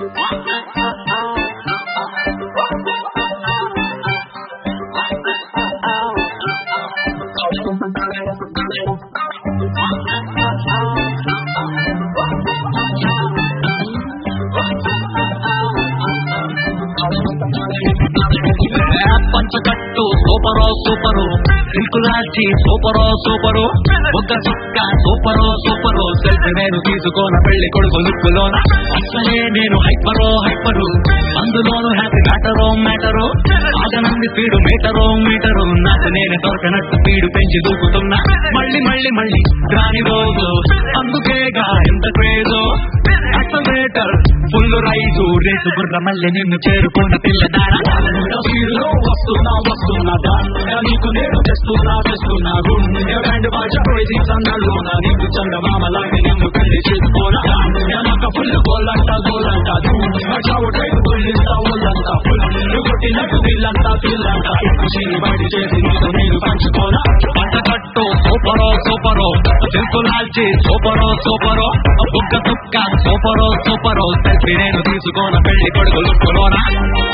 పంచకట్టు సూపరో super సిల్కులాచి సూపరో super ఒక్క చుక్క సూపరో super selfie నేను తీసుకోన పెళ్లి కొడుకు లుక్కులోన అసలే నేను హైపరో హైపరు అందులోను హ్యాపీ మ్యాటరో మ్యాటరు ఆగనంది స్పీడు మీటరో మీటరు నాకు నేను దొరకనట్టు స్పీడు పెంచి దూకుతున్నా మళ్ళీ మళ్ళీ మళ్ళీ రాని రోజు అందుకేగా ఎంత క్రేజో అక్సలేటర్ ఫుల్ రైజు రేసు బుర్ర మళ్ళీ నిన్ను చేరుకున్న పిల్లదారా వీడిలో వస్తున్నా వస్తున్నా దాన్నుగా నీకు నేను తెస్తున్నా తెస్తున్నా గుండె బ్యాండ్ బాజా పోయి సందర్లోన నీకు చందమామలాగే నిన్ను పెళ్లి చేసుకోనా వెనక ఫుల్ గోలంట గోలంట చావు టైం పుల్లిస్తా ఒళ్ళంట ఫుల్ కొట్టినట్టు పిల్లంతా పిల్లంట ఖుషిని బయట చేసి నీతో నేను పంచుకోనా పంటకట్టు సూపరో సూపరో సింపులాల్చి సూపరో సూపరో బుగ్గ తుక్క సూపరో సూపరో సెల్ఫీ నేను తీసుకోన పెళ్లి కొడుకు లుక్కులోనా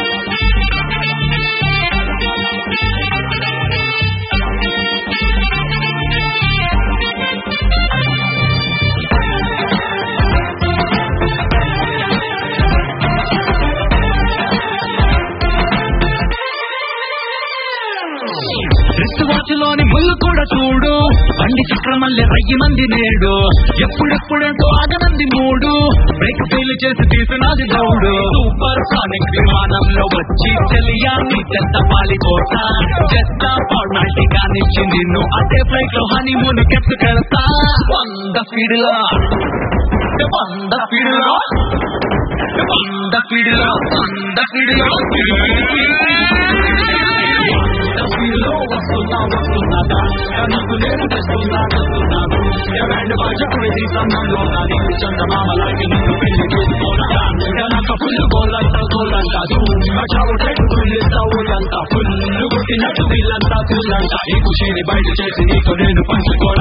రిస్ట్ వాచ్ లోని ముళ్ళు కూడా చూడు బండి చక్రమల్లె రయ్యి మంది నేడు ఎప్పుడెప్పుడంటూ ఆగనంది మూడు బ్రేక్ ఫెయిల్ చేసి తీసినది దౌడు సూపర్ సానిక్ విమానంలో వచ్చి చెలియాన్ని చెత్త పాలిపోత చెత్త ఫార్మాలిటీ కానిచ్చి నిన్ను అదే ఫ్లైట్ లో హనీమూన్ కెత్తుకెళ్తా వంద స్పీడ్ లో వంద స్పీడ్ లో వంద స్పీడ్ లో వంద స్పీడ్ లో వీడిలో వస్తున్నా వస్తున్నా దాన్నుగా నీకు నేను తెస్తున్నా తెస్తున్నా గుండె బ్యాండ్ బాజా పోయి సందర్లోన నీకు చందమామలాగే నిన్ను పెళ్లి చేసుకోనా వెనక ఫుల్ గోలంట గోలంట చావు టైం పుల్లిస్తా ఊళ్ళంట ఫుల్ కొట్టినట్టు వీళ్ళంతా పిల్లంట ఈ ఖుషిని బయట చేసి నీకు నేను పంచుకోనా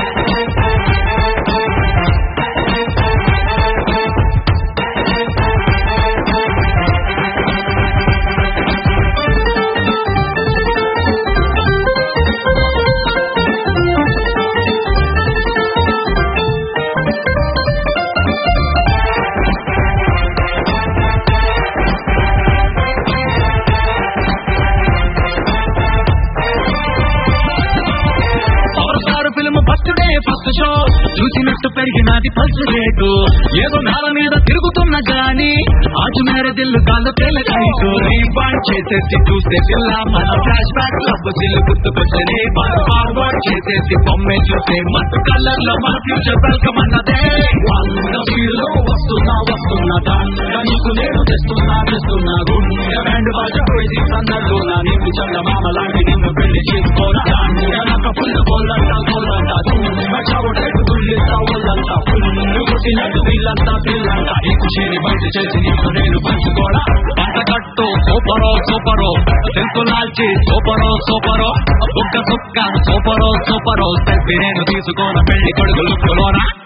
power star film first day first show చూసినట్టు పెరిగినది ఫస్ట్ రేటు ఏదో నేల మీద తిరుగుతున్న గాని ఆజు మేర దిల్లు కాళ్ళు తేలకాయకు రీబాండ్ చేసేసి చూస్తే పిల్ల మన ఫ్లాష్ బ్యాక్ లబ్బు జిల్లు గుర్తుకొచ్చని ఫార్వర్డ్ చేసేసి బొమ్మే చూస్తే మత్తు కలర్ లో మన ఫ్యూచర్ వెల్కమ్ అన్నదే వంద వీడిలో వస్తున్నా వస్తున్నా దాన్నుగా నీకు నేను తెస్తున్నా తెస్తున్నా గుండె బ్యాండ్ బాజా పోయి సందర్లోన నీకు చందమామలాగే నిన్ను పెళ్లి చేసుకోనా వెనక ఫుల్ గోలంట గోలంట చావు టైం పుల్లిస్తా ఒళ్ళంట ఫుల్ కొట్టినట్టు వీళ్ళంతా పిల్లంట ఈ ఖుషిని బయట చేసి నీకు నేను పంచుకోనా పంటకట్టు సూపరో సూపరో సింపులాల్చి సూపరో సూపరో బుక్క సుక్క సూపరో సూపరో సెల్ఫీ నేను తీసుకోన పెళ్లి కొడుకు లుక్కులోనా